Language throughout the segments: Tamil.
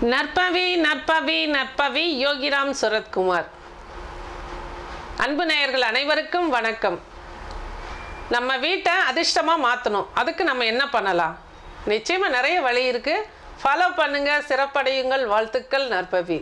நற்பவி நற்பவி நற்பவி யோகிராம் சுரத்குமார் அன்பு நேயர்கள் அனைவருக்கும் வணக்கம் நம்ம வீட்டை அதிர்ஷ்டமாக மாற்றணும் அதுக்கு நம்ம என்ன பண்ணலாம் நிச்சயமாக நிறைய வழி இருக்குது ஃபாலோ பண்ணுங்கள் சிறப்படையுங்கள் வாழ்த்துக்கள் நற்பவி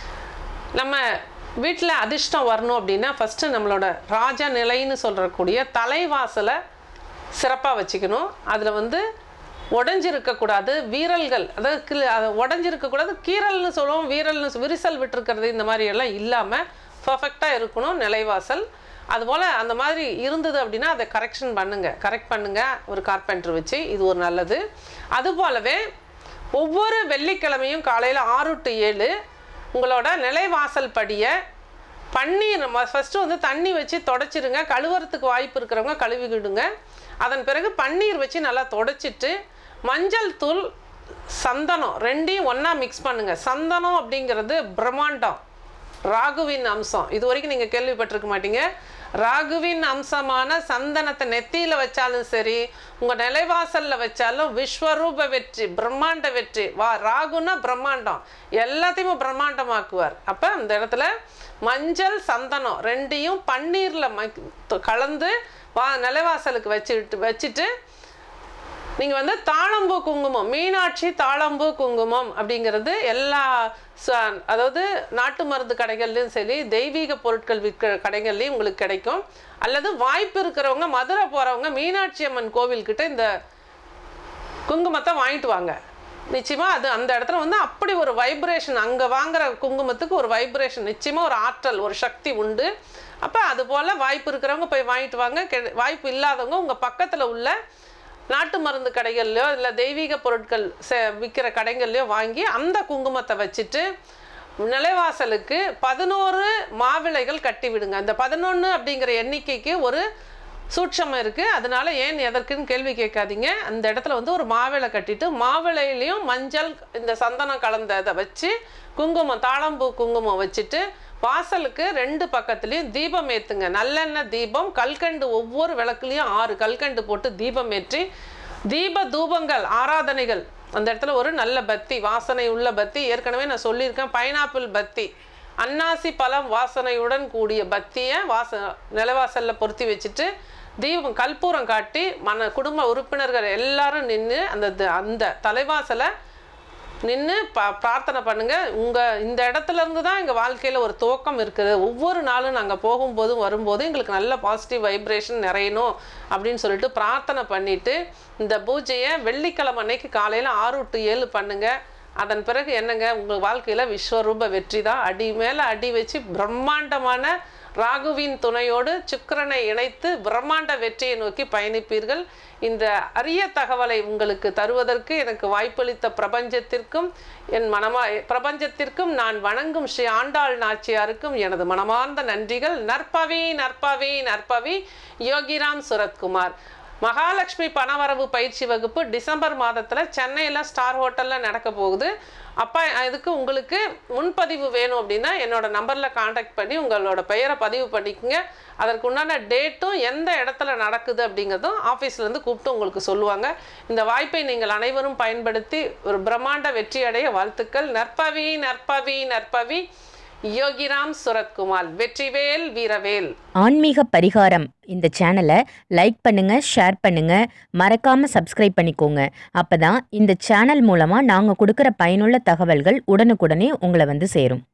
நம்ம வீட்டில் அதிர்ஷ்டம் வரணும் அப்படின்னா ஃபஸ்ட்டு நம்மளோட ராஜ நிலைன்னு சொல்கிறக்கூடிய தலைவாசலை சிறப்பாக வச்சுக்கணும் அதில் வந்து உடஞ்சிருக்கக்கூடாது வீரல்கள் அதாவது கீழே அது உடஞ்சிருக்கக்கூடாது கீரல்னு சொல்லுவோம் வீரல்னு சொ- விரிசல் விட்டுருக்கிறது இந்த மாதிரி எல்லாம் இல்லாமல் பர்ஃபெக்டாக இருக்கணும் நிலைவாசல் அதுபோல் அந்த மாதிரி இருந்தது அப்படின்னா அதை கரெக்ஷன் பண்ணுங்கள் கரெக்ட் பண்ணுங்கள் ஒரு கார்பெண்டர் வச்சு இது ஒரு நல்லது அதுபோலவே ஒவ்வொரு வெள்ளிக்கிழமையும் காலையில் ஆறு டு ஏழு உங்களோட நிலைவாசல் படியை பன்னீர் ஃபஸ்ட்டு வந்து தண்ணி வச்சு தொடச்சிடுங்க கழுவுறதுக்கு வாய்ப்பு இருக்கிறவங்க கழுவிக்கிடுங்க அதன் பிறகு பன்னீர் வச்சு நல்லா தொடச்சிட்டு மஞ்சள் தூள் சந்தனம் ரெண்டையும் ஒன்றா மிக்ஸ் பண்ணுங்கள் சந்தனம் அப்படிங்கிறது பிரம்மாண்டம் ராகுவின் அம்சம் இது வரைக்கும் நீங்கள் கேள்விப்பட்டிருக்க மாட்டீங்க ராகுவின் அம்சமான சந்தனத்தை நெத்தியில் வச்சாலும் சரி உங்கள் நிலைவாசலில் வச்சாலும் விஸ்வரூப வெற்றி பிரம்மாண்ட வெற்றி வா ராகுன்னா பிரம்மாண்டம் எல்லாத்தையுமே பிரம்மாண்டமாக்குவார் அப்போ அந்த இடத்துல மஞ்சள் சந்தனம் ரெண்டையும் பன்னீரில் ம கலந்து வா நிலைவாசலுக்கு வச்சுட்டு வச்சுட்டு நீங்கள் வந்து தாழம்பூ குங்குமம் மீனாட்சி தாழம்பூ குங்குமம் அப்படிங்கிறது எல்லா ச- அதாவது நாட்டு மருந்து கடைகள்லையும் சரி தெய்வீக பொருட்கள் விற்கிற கடைகள்லையும் உங்களுக்கு கிடைக்கும் அல்லது வாய்ப்பு இருக்கிறவங்க மதுரை போகிறவங்க மீனாட்சி அம்மன் கோவில்கிட்ட இந்த குங்குமத்தை வாங்கிட்டு வாங்க நிச்சயமாக அது அந்த இடத்துல வந்து அப்படி ஒரு வைப்ரேஷன் அங்கே வாங்குற குங்குமத்துக்கு ஒரு வைப்ரேஷன் நிச்சயமாக ஒரு ஆற்றல் ஒரு சக்தி உண்டு அப்போ அது போல் வாய்ப்பு இருக்கிறவங்க போய் வாங்கிட்டு வாங்க கெ- வாய்ப்பு இல்லாதவங்க உங்கள் பக்கத்தில் உள்ள நாட்டு மருந்து கடைகள்லையோ இல்லை தெய்வீக பொருட்கள் செ விற்கிற கடைகள்லையோ வாங்கி அந்த குங்குமத்தை வச்சுட்டு நிலைவாசலுக்கு பதினோரு மாவிளைகள் கட்டி விடுங்க அந்த பதினொன்று அப்படிங்கிற எண்ணிக்கைக்கு ஒரு சூட்சமம் இருக்குது அதனால ஏன் எதற்குன்னு கேள்வி கேட்காதீங்க அந்த இடத்துல வந்து ஒரு மாவிளை கட்டிட்டு மாவிளையிலையும் மஞ்சள் இந்த சந்தனம் கலந்த இதை வச்சு குங்குமம் தாழம்பூ குங்குமம் வச்சுட்டு வாசலுக்கு ரெண்டு பக்கத்துலேயும் தீபம் ஏற்றுங்க நல்லெண்ணெய் தீபம் கல்கண்டு ஒவ்வொரு விளக்குலேயும் ஆறு கல்கண்டு போட்டு தீபம் ஏற்றி தீப தூபங்கள் ஆராதனைகள் அந்த இடத்துல ஒரு நல்ல பத்தி வாசனை உள்ள பத்தி ஏற்கனவே நான் சொல்லியிருக்கேன் பைனாப்பிள் பத்தி அன்னாசி பழம் வாசனையுடன் கூடிய பத்தியை வாச நிலவாசலில் பொருத்தி வச்சுட்டு தீபம் கற்பூரம் காட்டி மன குடும்ப உறுப்பினர்கள் எல்லாரும் நின்று அந்த த- அந்த தலைவாசலை நின்று ப பிரார்த்தனை பண்ணுங்க உங்கள் இந்த இடத்துல இருந்து தான் எங்கள் வாழ்க்கையில் ஒரு துவக்கம் இருக்குது ஒவ்வொரு நாளும் நாங்கள் போகும்போதும் வரும்போதும் எங்களுக்கு நல்ல பாசிட்டிவ் வைப்ரேஷன் நிறையணும் அப்படின்னு சொல்லிட்டு பிரார்த்தனை பண்ணிட்டு இந்த பூஜையை வெள்ளிக்கிழமை அன்னைக்கு காலையில் ஆறு டு ஏழு பண்ணுங்க அதன் பிறகு என்னங்க உங்கள் வாழ்க்கையில் விஸ்வரூப வெற்றி தான் அடி மேலே அடி வச்சு பிரம்மாண்டமான ராகுவின் துணையோடு சுக்கிரனை இணைத்து பிரம்மாண்ட வெற்றியை நோக்கி பயணிப்பீர்கள் இந்த அரிய தகவலை உங்களுக்கு தருவதற்கு எனக்கு வாய்ப்பளித்த பிரபஞ்சத்திற்கும் என் மனமா பிரபஞ்சத்திற்கும் நான் வணங்கும் ஸ்ரீ ஆண்டாள் நாச்சியாருக்கும் எனது மனமார்ந்த நன்றிகள் நற்பவி நற்பவி நற்பவி யோகிராம் சுரத்குமார் மகாலட்சுமி பணவரவு பயிற்சி வகுப்பு டிசம்பர் மாதத்தில் சென்னையில் ஸ்டார் ஹோட்டலில் நடக்க போகுது அப்போ இதுக்கு உங்களுக்கு முன்பதிவு வேணும் அப்படின்னா என்னோட நம்பரில் காண்டாக்ட் பண்ணி உங்களோட பெயரை பதிவு பண்ணிக்கோங்க அதற்கு உண்டான டேட்டும் எந்த இடத்துல நடக்குது அப்படிங்கிறதும் ஆஃபீஸ்லேருந்து கூப்பிட்டு உங்களுக்கு சொல்லுவாங்க இந்த வாய்ப்பை நீங்கள் அனைவரும் பயன்படுத்தி ஒரு பிரம்மாண்ட வெற்றி அடைய வாழ்த்துக்கள் நற்பவி நற்பவி நற்பவி யோகிராம் சுரத்குமார் வெற்றிவேல் வீரவேல் ஆன்மீக பரிகாரம் இந்த சேனலை லைக் பண்ணுங்க ஷேர் பண்ணுங்க மறக்காம சப்ஸ்கிரைப் பண்ணிக்கோங்க அப்பதான் இந்த சேனல் மூலமா நாங்க கொடுக்குற பயனுள்ள தகவல்கள் உடனுக்குடனே உங்களை வந்து சேரும்